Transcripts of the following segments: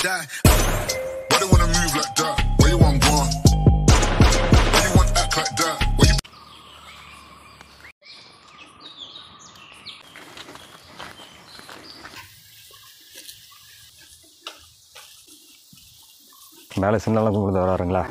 die. Why they wanna move like that? Where you want gone? Why you want act like that? Where you மேலே சின்னலாம் கொடுத்து வராருங்களா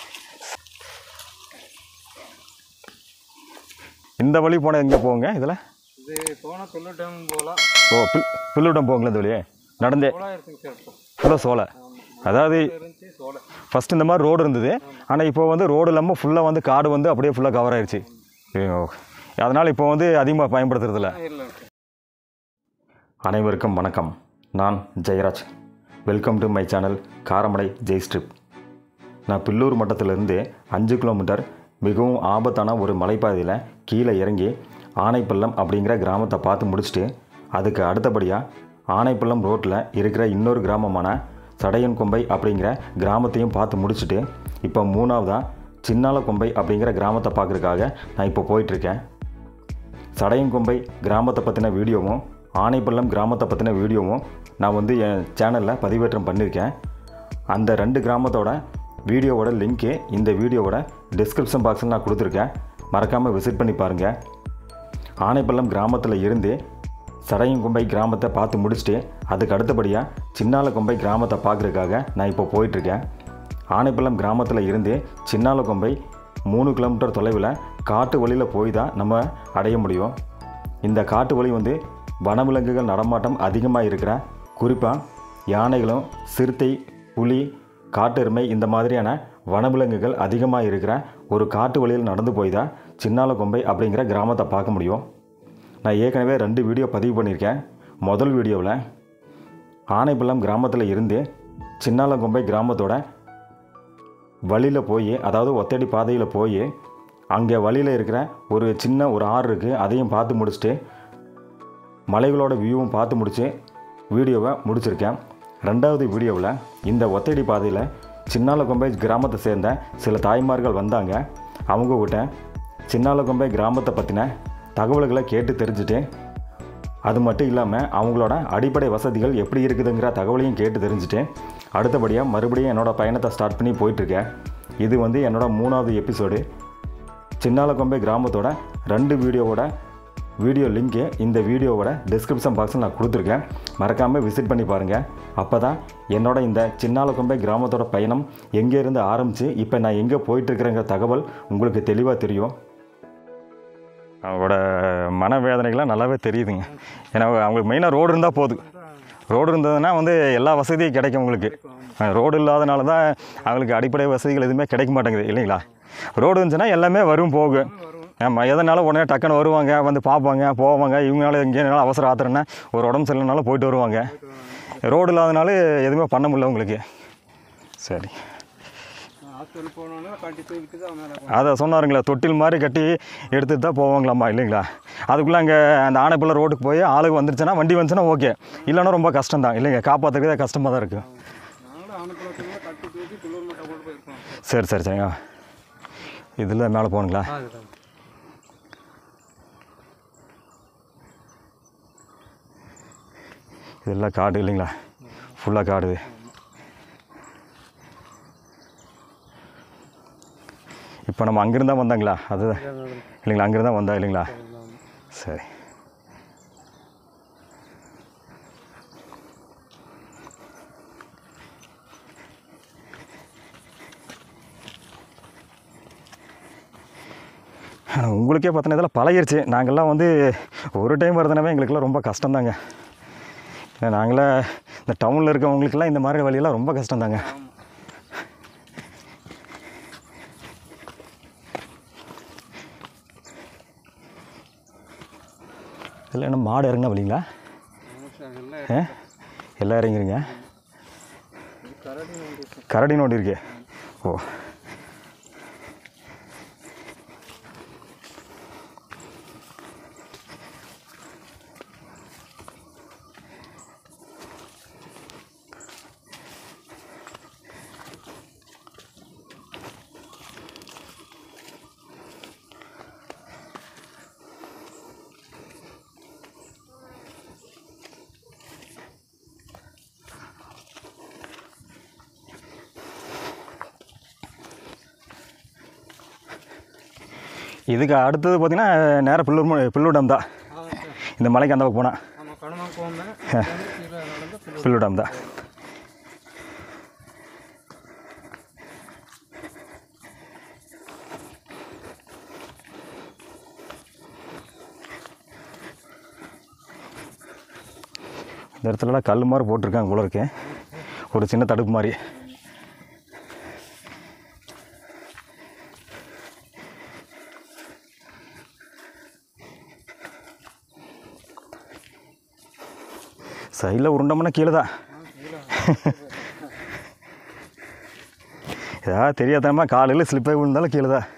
இந்த வழி போனால் எங்கே போங்க இதில் இது போனால் தொண்ணூட்டம் போகலாம் ஓ பில் பில்லுடம் போங்களா இந்த வழியே நடந்தே சோளம் இருக்குங்க சார் இப்போ ஃபுல்லாக சோலை அதாவது இருந்துச்சு சோளை ஃபஸ்ட் இந்த மாதிரி ரோடு இருந்தது ஆனால் இப்போ வந்து ரோடு இல்லாமல் ஃபுல்லாக வந்து காடு வந்து அப்படியே ஃபுல்லாக கவர் ஆயிடுச்சு ஐயோ. அதனால் இப்போ வந்து அதிகமாக பயன்படுத்துறதில்ல இல்லை சார் அனைவருக்கும் வணக்கம் நான் Jayaraj welcome to my channel Karamadai Jai strip நான் பில்லூர் மட்டத்திலிருந்து அஞ்சு கிலோமீட்டர் மிகவும் ஆபத்தான ஒரு மலைப்பாதையில் கீழே இறங்கி ஆனைப்பள்ளம் அப்படிங்கிற கிராமத்தை பார்த்து முடிச்சுட்டு அதுக்கு அடுத்தபடியாக ஆனைப்பள்ளம் ரோட்டில் இருக்கிற இன்னொரு கிராமமான சடையன் கொம்பை அப்படிங்கிற கிராமத்தையும் பார்த்து முடிச்சுட்டு இப்போ மூணாவதாக சின்னால கொம்பை அப்படிங்கிற கிராமத்தை பார்க்குறதுக்காக நான் இப்போ போயிட்டுருக்கேன் சடையங்கொம்பை கிராமத்தை பற்றின வீடியோவும் ஆனைப்பள்ளம் கிராமத்தை பற்றின வீடியோவும் நான் வந்து என் சேனலில் பதிவேற்றம் பண்ணியிருக்கேன் அந்த ரெண்டு கிராமத்தோட வீடியோவோட லிங்க்கு இந்த வீடியோவோட டிஸ்கிரிப்ஷன் பாக்ஸில் நான் கொடுத்துருக்கேன் மறக்காமல் விசிட் பண்ணி பாருங்கள் ஆனைப்பள்ளம் கிராமத்தில் இருந்து சடையங்கொம்பை கிராமத்தை பார்த்து முடிச்சுட்டு அதுக்கு அடுத்தபடியாக சின்னாலக்கொம்பை கிராமத்தை பார்க்குறதுக்காக நான் இப்போ போயிட்டுருக்கேன் ஆனைப்பள்ளம் கிராமத்தில் இருந்து சின்னாலக்கொம்பை மூணு கிலோமீட்டர் தொலைவில் காட்டு வழியில் போய் தான் நம்ம அடைய முடியும் இந்த காட்டு வழி வந்து வனவிலங்குகள் நடமாட்டம் அதிகமாக இருக்கிற குறிப்பாக யானைகளும் சிறுத்தை புலி காட்டெருமை இந்த மாதிரியான வனவிலங்குகள் அதிகமாக இருக்கிற ஒரு காட்டு வழியில் நடந்து போய் தான் சின்னாலக்கொம்பை அப்படிங்கிற கிராமத்தை பார்க்க முடியும் நான் ஏற்கனவே ரெண்டு வீடியோ பதிவு பண்ணியிருக்கேன் முதல் வீடியோவில் ஆனைப்பள்ளம் கிராமத்தில் இருந்து சின்னாலங்கொம்பை கிராமத்தோட வழியில் போய் அதாவது ஒத்தடி பாதையில் போய் அங்கே வழியில் இருக்கிற ஒரு சின்ன ஒரு ஆறு இருக்குது அதையும் பார்த்து முடிச்சுட்டு மலைகளோட வியூவும் பார்த்து முடித்து வீடியோவை முடிச்சிருக்கேன் ரெண்டாவது வீடியோவில் இந்த ஒத்தடி பாதையில் சின்னாலக்கொம்பை கிராமத்தை சேர்ந்த சில தாய்மார்கள் வந்தாங்க அவங்க கிட்ட சின்னாலக்கொம்பை கிராமத்தை பற்றின தகவல்களை கேட்டு தெரிஞ்சுட்டு அது மட்டும் இல்லாமல் அவங்களோட அடிப்படை வசதிகள் எப்படி இருக்குதுங்கிற தகவலையும் கேட்டு தெரிஞ்சுட்டு அடுத்தபடியாக மறுபடியும் என்னோடய பயணத்தை ஸ்டார்ட் பண்ணி போயிட்டுருக்கேன் இது வந்து என்னோட மூணாவது எபிசோடு சின்னாலக்கொம்பை கிராமத்தோட ரெண்டு வீடியோவோட வீடியோ லிங்க்கு இந்த வீடியோவோட டிஸ்கிரிப்ஷன் பாக்ஸில் நான் கொடுத்துருக்கேன் மறக்காமல் விசிட் பண்ணி பாருங்கள் அப்போ தான் என்னோட இந்த சின்னாலக்கொம்பை கிராமத்தோட பயணம் எங்கேருந்து ஆரம்பித்து இப்போ நான் எங்கே போயிட்டுருக்கிறேங்கிற தகவல் உங்களுக்கு தெளிவாக தெரியும் அவங்களோட மனவேதனைகள்லாம் நல்லாவே தெரியுதுங்க ஏன்னா அவங்களுக்கு மெயினாக ரோடு இருந்தால் போதும் ரோடு இருந்ததுன்னா வந்து எல்லா வசதியும் கிடைக்கும் உங்களுக்கு ரோடு இல்லாதனால தான் அவங்களுக்கு அடிப்படை வசதிகள் எதுவுமே கிடைக்க மாட்டேங்குது இல்லைங்களா ரோடு இருந்துச்சுன்னா எல்லாமே வரும் போகும் ஆமாம் எதனால உடனே டக்குன்னு வருவாங்க வந்து பார்ப்பாங்க போவாங்க இவங்களால எங்கேனாலும் அவசரம் ஆத்திரன்னா ஒரு உடம்பு சரியில்லைனாலும் போயிட்டு வருவாங்க ரோடு இல்லாதனால எதுவுமே பண்ண முடியல உங்களுக்கு சரி ஹாஸ்பிட்டல் போனோன்னா கட்டி தூக்கிட்டு தான் மேலே அதை சொன்னாருங்களா தொட்டில் மாதிரி கட்டி எடுத்துட்டு தான் போவாங்களாம்மா இல்லைங்களா அதுக்குள்ளே அங்கே அந்த ஆனைப்பள்ள ரோட்டுக்கு போய் ஆளுங்க வந்துருச்சுன்னா வண்டி வந்துச்சுன்னா ஓகே இல்லைன்னா ரொம்ப கஷ்டம் தான் இல்லைங்க காப்பாற்றுறதே கஷ்டமாக தான் இருக்குது நாங்களும் அனுப்புறதுக்குள்ள கட்டி தூக்கி துளூர் மட்டை கொண்டு போயிருக்கோம் சரி சரி சரிங்க இதில் மேலே போகணுங்களா அதுதான் இதெல்லாம் காடு இல்லைங்களா ஃபுல்லாக காடு இது. இப்போ நம்ம அங்கேருந்தா வந்தாங்களா அதுதான் இல்லைங்களா அங்கேருந்தா வந்தா இல்லைங்களா சரி ஆனா, உங்களுக்கே பார்த்தோன்னா இதெல்லாம் பழகிருச்சு நாங்கள்லாம் வந்து ஒரு டைம் வருதுனாவே எங்களுக்கெல்லாம் ரொம்ப கஷ்டம்தாங்க ஏன்னா நாங்களே இந்த டவுனில் இருக்கவங்களுக்கெல்லாம் இந்த மாதிரி வழியெல்லாம் ரொம்ப கஷ்டம்தாங்க இதில் என்ன மாடு இறங்கினா வழிங்களா எல்லாம் ஏ எல்லாம் இறங்கிருங்க கரடி நோண்டி கரடி நோண்டி இருக்கு ஓ இதுக்கு அடுத்தது பார்த்தீங்கன்னா நேராக பில்லூர் ம- பில்லூர் டேம் தான் ஆ சார் இந்த மலைக்கு அந்த பக்கம் போனால் ஆமாம் கணமாக போகும்போது கீழே நடந்து பில்லு பில்லூர் டேம் தான் இந்த இடத்துலலாம் கல் மாதிரி போட்டிருக்காங்க போல இருக்கு ஒரு சின்ன தடுப்பு மாதிரி சைடில் உருண்டோம்னா கீழே தான் ஏதாவது தெரியாதனமா காலையில் ஸ்லிப்பாகி விழுந்தாலும் கீழே தான்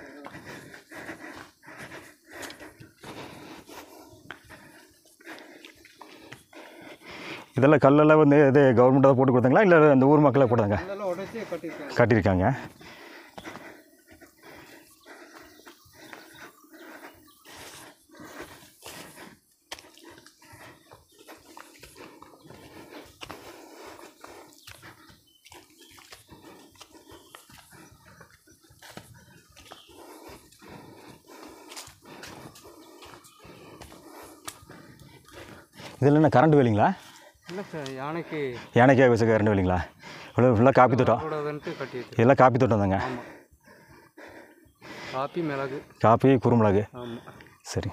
இதெல்லாம் கல்லெல்லாம் வந்து இது கவர்மெண்ட் தான் போட்டு கொடுத்தாங்களா இல்லை இந்த ஊர் மக்களே போட்டாங்க அதெல்லாம் உடைச்சி கட்டியிருக்காங்க கட்டியிருக்காங்க இதில் என்ன கரண்ட் வேலிங்களா இல்லை சார் யானைக்கு யானைக்காக வச்ச கரண்ட் வேலிங்களா இவ்வளோ ஃபுல்லாக காப்பி தோட்டம் கூடாதுன்ட்டு கட்டி வச்சு இதெல்லாம் காப்பி தோட்டம் தாங்க ஆமாம் காப்பி மிளகு காப்பி குறுமிளகு ஆமாம் சரி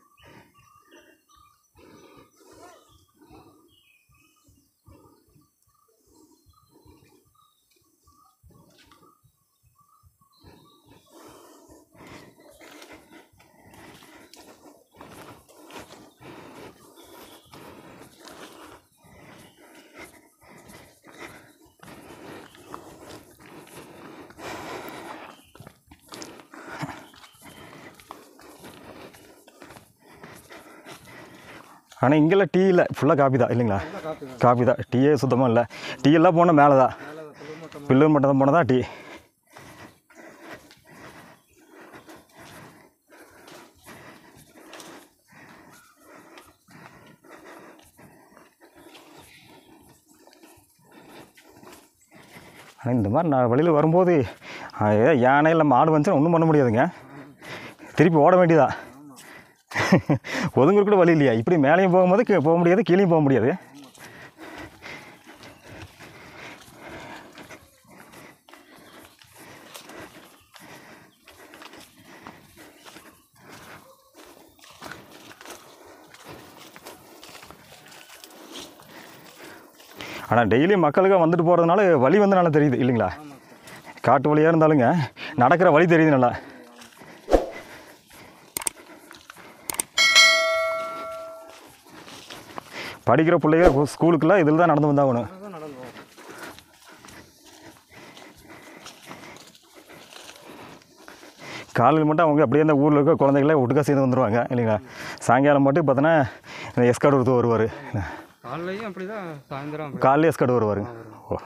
ஆனால் இங்கெல்லாம் டீ இல்லை ஃபுல்லாக காப்பி தான் இல்லைங்களா காப்பி தான் காப்பி தான் டீயே சுத்தமாக இல்லை டீ எல்லாம் போனால் மேலே தான் மேலே பில்லு மட்டும் பில்லூர் மட்டும் தான் போனால் தான் டீ ஆனால் இந்த மாதிரி நான் வழியில் வரும்போது ஆ, ஏதோ யானை இல்லை மாடு வந்துச்சுன்னா ஒன்றும் பண்ண முடியாதுங்க திருப்பி ஓட வேண்டியதா ஒதுங்குற கூட வழி இல்லையா இப்படி மேலேயும் போகும்போது கீழே போக முடியாது கீழேயும் போக முடியாது ஆனால் டெய்லி மக்களுக்கு வந்துட்டு போகிறதுனால வழி வந்து நல்லா தெரியுது இல்லைங்களா காட்டு வழியாக இருந்தாலுங்க நடக்கிற வழி தெரியுது நல்லா படிக்கிற பிள்ளைங்க கு- ஸ்கூலுக்கெல்லாம் இதில் தான் நடந்து வந்தாகணும் தான் நடந்து போகும் காலையில் மட்டும் அவங்க அப்படியே அந்த ஊரில் இருக்க குழந்தைகளே ஒட்டுக்கா சேர்ந்து வந்துடுவாங்க இல்லைங்களா சாயங்காலம் மட்டும் பார்த்தோன்னா இந்த எஸ்கார்டு ஒருத்தர் வருவார் காலைலையும் அப்படி தான் சாயந்தரம் அப்படி காலையில் எஸ்கார்டு வருவார் ஓ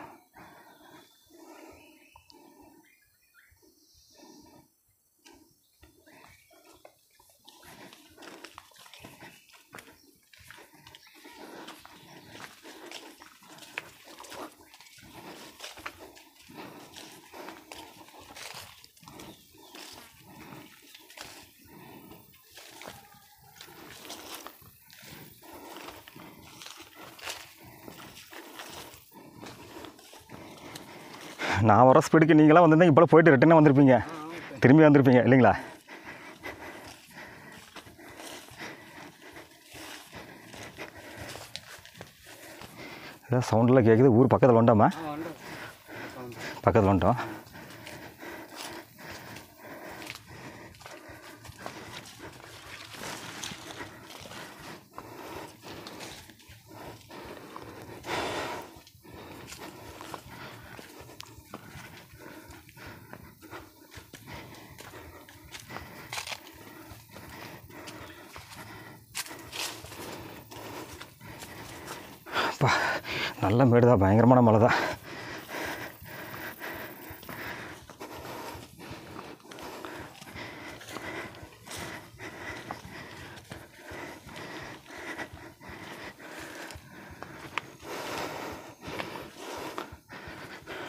நான் வர ஸ்பீடுக்கு நீங்களாம் வந்திருந்தா இப்போ போயிட்டு ரிட்டனாக வந்திருப்பீங்க திரும்பி வந்திருப்பீங்க இல்லைங்களா ஏதோ சவுண்டெல்லாம் கேட்குது ஊர் பக்கத்தில் வந்துட்டோமா ஆ வந்து பக்கத்தில் வந்துட்டோம் அப்பா நல்ல மேடு தான் பயங்கரமான மழை தான்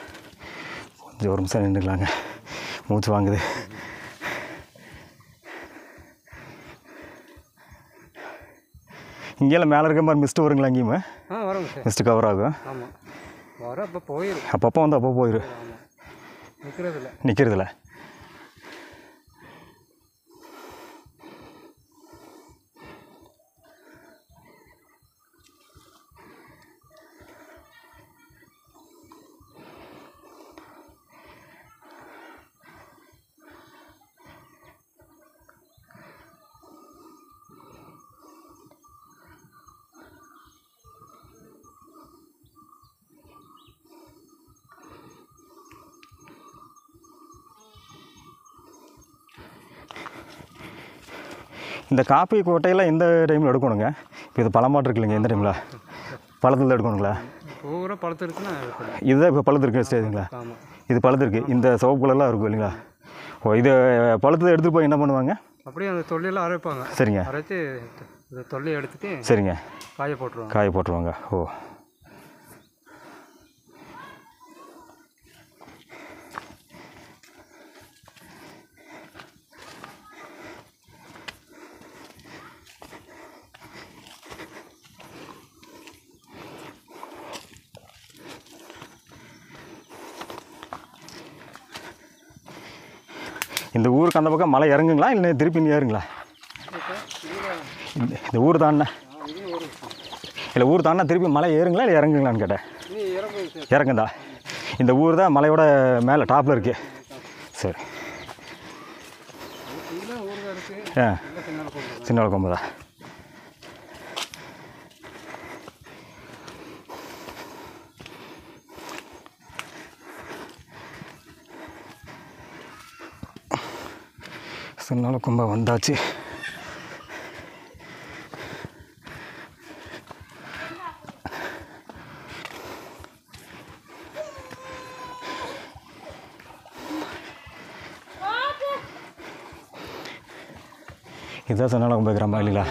கொஞ்சம் ஒரு நிமிஷம் நின்றுக்கலாங்க மூச்சு வாங்குது இங்கேயெல்லாம் மேலே இருக்க மாதிரி மிஸ்ட்டு வருங்களா அங்கேயுமே ஆ வரோங்க சார் மிஸ்ட்டு கவர் ஆகும் ஆமாம் வர அப்போ போயிடும் அப்பப்போ வந்து அப்போ போயிரு ஆமாம் நிற்கிறதில்ல நிற்கிறதில்ல இந்த காப்பி கோட்டையெல்லாம் எந்த டைமில் எடுக்கணுங்க இப்போ இது பழமாட்டு இருக்கு இல்லைங்க எந்த டைமில் பழத்தில் எடுக்கணுங்களா பூரா பழத்து இருக்குன்னா எடுக்கணும் இதுதான் இப்போ பழுது இருக்கு ஸ்டேஜுங்களா ஆமாம் இது பழுது இருக்குது இந்த சிவப்பு கலர்லாம் இருக்கும் இல்லைங்களா ஓ இது பழுத்து எடுத்துகிட்டு போய் என்ன பண்ணுவாங்க அப்படியே அந்த தொல்லையெல்லாம் அரைப்பாங்க சரிங்க அரைச்சி இந்த தொல்லையை எடுத்துட்டு சரிங்க காய போட்டுருவாங்க காய போட்டுருவாங்க ஓ இந்த ஊருக்கு அந்த பக்கம் மலை இறங்குங்களா இல்லை திருப்பி இங்கே ஏறுங்களா இந்த இந்த ஊர் தானே இல்லை ஊர் தானே திருப்பி மலை ஏறுங்களா இல்லை இறங்குங்களான்னு கேட்டேன் நீ இறங்கு சார் இறங்குதா இந்த ஊர் தான் மலையோட மேலே டாப்பில் இருக்கு சரி ஃபுல்லாக ஊர் தான் இருக்குது ஆ எல்லாம் சின்ன போட்டுருவாங்க சின்ன கொம்பு தான் சின்ன கொம்பா வந்தாச்சு இதுதான் சொன்னாலும் கொம்பு கிராமம் இல்லைங்களா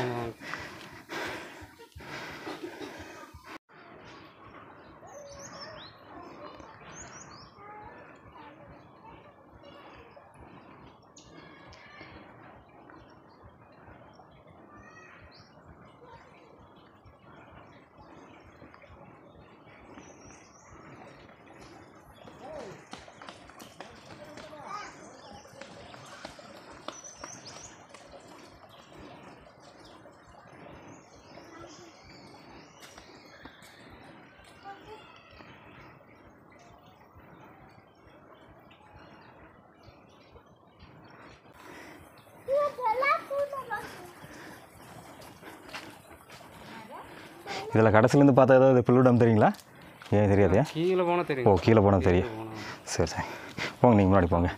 இதில் கடைசிலேருந்து பார்த்தா ஏதாவது பில்லுடம் தெரியுங்களா ஏன் தெரியாதே கீழே போனால் ஓ தெரியும் கீழே போனால் தெரியும் சரி சரி போங்க நீங்கள் முன்னாடி போங்க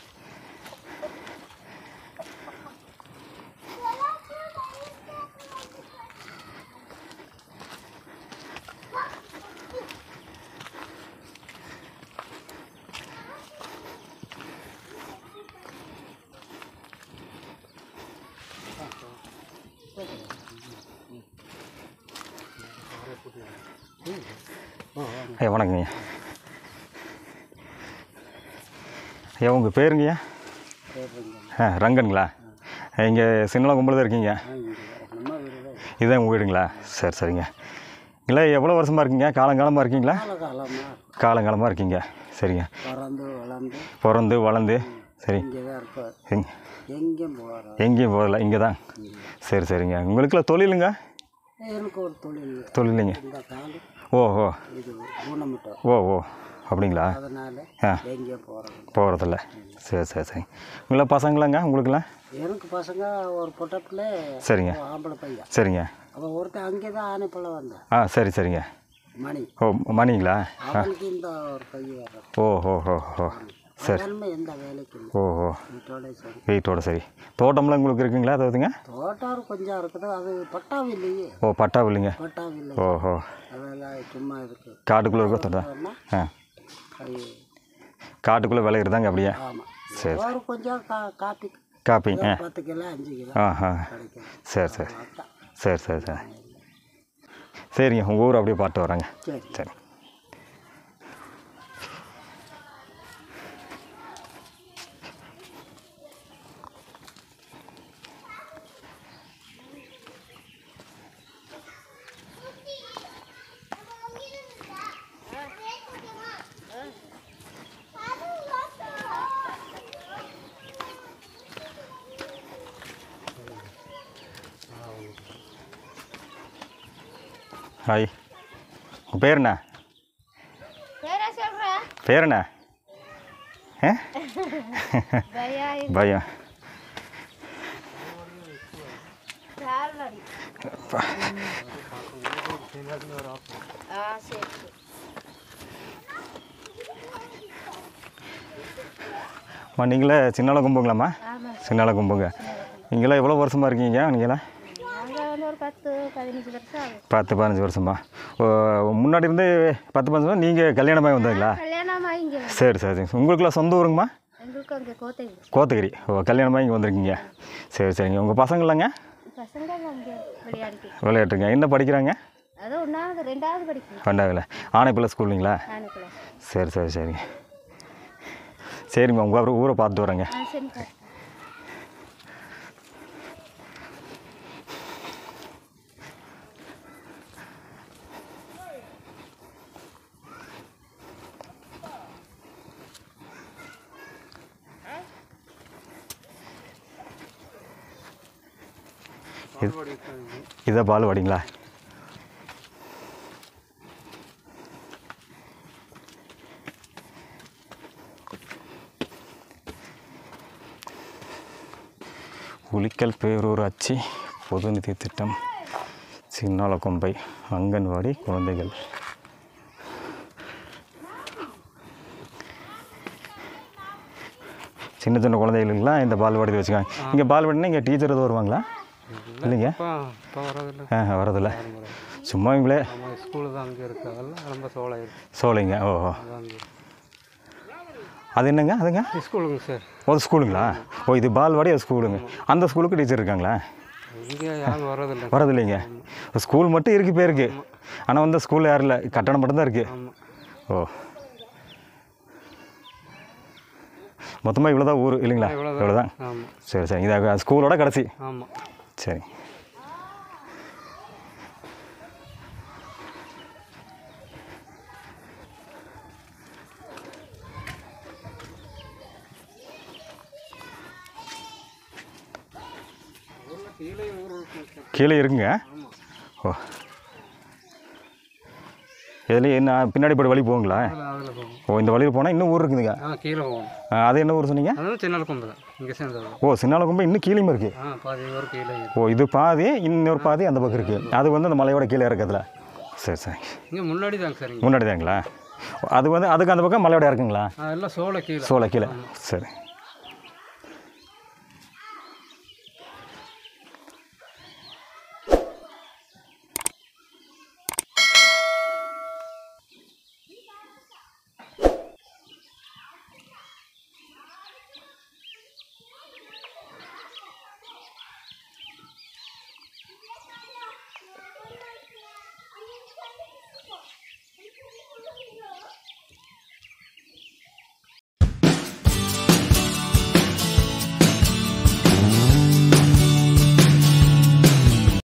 ஐயா வணக்கங்கய்யா ஐயா உங்கள் பேருங்கய்யா ஆ ரங்கனுங்களா இங்கே சின்ன கும்பல் தான் இருக்கீங்க இதுதான் உங்கள் வீடுங்களா சரி சரிங்க இல்லை எவ்வளோ வருஷமாக இருக்கீங்க காலங்காலமாக இருக்கீங்களா காலகாலமாக காலங்காலமாக இருக்கீங்க சரிங்க பிறந்து வளர்ந்து பிறந்து வளர்ந்து சரி இங்கே தான் இருக்கோம் எங் எங்கேயும் போகிறோம் எங்கேயும் போகல இங்கே தான் சரி சரிங்க உங்களுக்குலாம் தொழிலுங்க எனக்கு ஒரு தொழில் தொழிலுங்க இந்த காலு ஓ ஓ இது ஊனமிட்டோம் ஓ ஓ அப்படிங்களா அதனால் ஆ எங்கேயும் போகிறோம் போகிறதில்ல சரி சரி சரி உங்களை பசங்களாங்க உங்களுக்குலாம் எனக்கு பசங்க ஒரு பொட்டை பிள்ளை சரிங்க ஒரு ஆம்பளை பையன் சரிங்க அவன் ஒருத்தன் அங்கே தான் ஆனைப்பள்ள வந்தான் ஆ சரி சரிங்க மணி ஓ மணிங்களா அவனுக்கு இந்த ஒரு பையன் வர்றான் ஓ ஓ ஓ ஓ சரி அவனுமே எந்த வேலைக்கு இல்லை ஓ ஓ வீட்டோட சரி வெயிட்டோட சரி தோட்டம்லாம் உங்களுக்கு இருக்குங்களா அதாவதுங்க தோட்டம் கொஞ்சம் இருக்குது அது பட்டாவும் இல்லையே ஓ பட்டா இல்லைங்க பட்டாவும் இல்லை ஓ ஓ அதெல்லாம் சும்மா இருக்கு காட்டுக்குள்ளே இருக்க தோட்டம் அதெல்லாம் ஆ அது காட்டுக்குள்ளே விளையிறதாங்க அப்படியே ஆமாம் சரி ஒரு கொஞ்சம் கா காப்பி காப்பி ஆ பத்து கிலோ அஞ்சு கிலோ ஆ ஆ கிடைக்கும் சரி சரி அதான். சரி சரி சரி சரிங்க உங்கள் ஊர் அப்படியே பார்த்து வரேங்க சரி சரி ஹாய் உங்கள் பேர் என்ன பேரா சொல்கிறேன் பேர் என்ன ஆ பயா பயம் தாழ்வாடி ஆ சரி சரி அம்மா நீங்களே சின்னால கும்புங்களாம்மா ஆமாம் சின்னால கும்புங்க நீங்களாம் எவ்வளோ வருஷமாக இருக்கீங்க நீங்களாம் நாங்கள் வந்து ஒரு பத்து பதினஞ்சு வருஷம் ஆகும் பத்து பதினஞ்சு வருஷமா ஓ, முன்னாடி இருந்து பத்து பதினஞ்சு வருஷம் நீங்கள் கல்யாணமாகி வந்தீங்களா கல்யாணமாக இங்கே சரி சரி சரி உங்களுக்குலாம் சொந்த ஊருங்கம்மா எங்களுக்கு அங்கே கோத்தகிரி கோத்தகிரி ஓ கல்யாணமாக இங்கே வந்திருக்கீங்க சரி சரிங்க உங்கள் பசங்களாங்க பசங்க அங்கே விளையாடிட்டு விளையாட்டுங்க என்ன படிக்கிறாங்க அது ஒன்றாவது ரெண்டாவது படிக்கணும் பண்டாவில் ஆனைப்பிள்ளை ஸ்கூலுங்களா நானுக்குள்ள சரி சரி சரிங்க சரிம்மா உங்கள் அப்புறம் ஊரை பார்த்துட்டு வரேங்க ஆ சரி சார் இதை பால் வாடிங்களா உளிக்கல் பேரூராட்சி பொது நிதி திட்டம் சின்னாலக்கொம்பை அங்கன்வாடி குழந்தைகள் சின்ன சின்ன குழந்தைகளுக்கெல்லாம் இந்த பால்வாடி வச்சுக்காங்க இங்கே பால்வாடினா இங்கே டீச்சர் எதுவும் வருவாங்களா இல்லைங்க இப்போ இப்போ வரதில்லை ஆ வரதில்ல சும்மா இவங்களே நம்ம ஸ்கூலு தான் அங்கே இருக்கிறதால ரொம்ப சோழம் இருக்கு சோலைங்க ஓ ஓ. அதான் அங்கே அது என்னங்க அதுங்க ஸ்கூலுங்க சார் ஓ ஸ்கூலுங்களா ஓ இது பால்வாடி அது ஸ்கூலுங்க அந்த ஸ்கூலுக்கு டீச்சர் இருக்காங்களா இங்கே யாரும் வரதில்லை வரதில்லைங்க ஸ்கூல் மட்டும் இருக்கு பேருக்கு ஆனால் வந்து ஸ்கூல் யாரும் இல்லை கட்டணம் மட்டும்தான் இருக்குது ஆமாம் ஓ மொத்தமாக இவ்வளோ தான் ஊர் இல்லைங்களா இவ்வளவுதான். இவ்வளோ தான் ஆமாம் சரி சரி இது ஸ்கூலோட கடைசி ஆமாம் சரி கீழே ஊர் இருக்குங்க சார் கீழே இருக்குங்க ஓ இதுலேயே என்ன பின்னாடி போய் வழி போகுங்களா அதில் அதில் போகும் ஓ இந்த வழியில் போனால் இன்னும் ஊர் இருக்குதுங்க ஆ கீழே போகணும் ஆ, அது என்ன ஊர் சொன்னீங்க அதுவும் சின்ன கொம்பு தான் இங்கே சேர்ந்தது ஓ சின்னாலக்கும்பை இன்னும் கீழேயுமே இருக்குது ஆ பாதி ஊர் கீழே இருக்கு ஓ இது பாதி இன்னொரு பாதி அந்த பக்கம் இருக்குது அது வந்து அந்த மலையோட கீழே இருக்கிறதுல சரி சரி இங்கே முன்னாடி தாங்க சார் இங்கே முன்னாடி தாங்களா அது வந்து அதுக்கு அந்த பக்கம் மலையோட இருக்குங்களா எல்லாம் சோளை கீழே சோலை கீழே சரி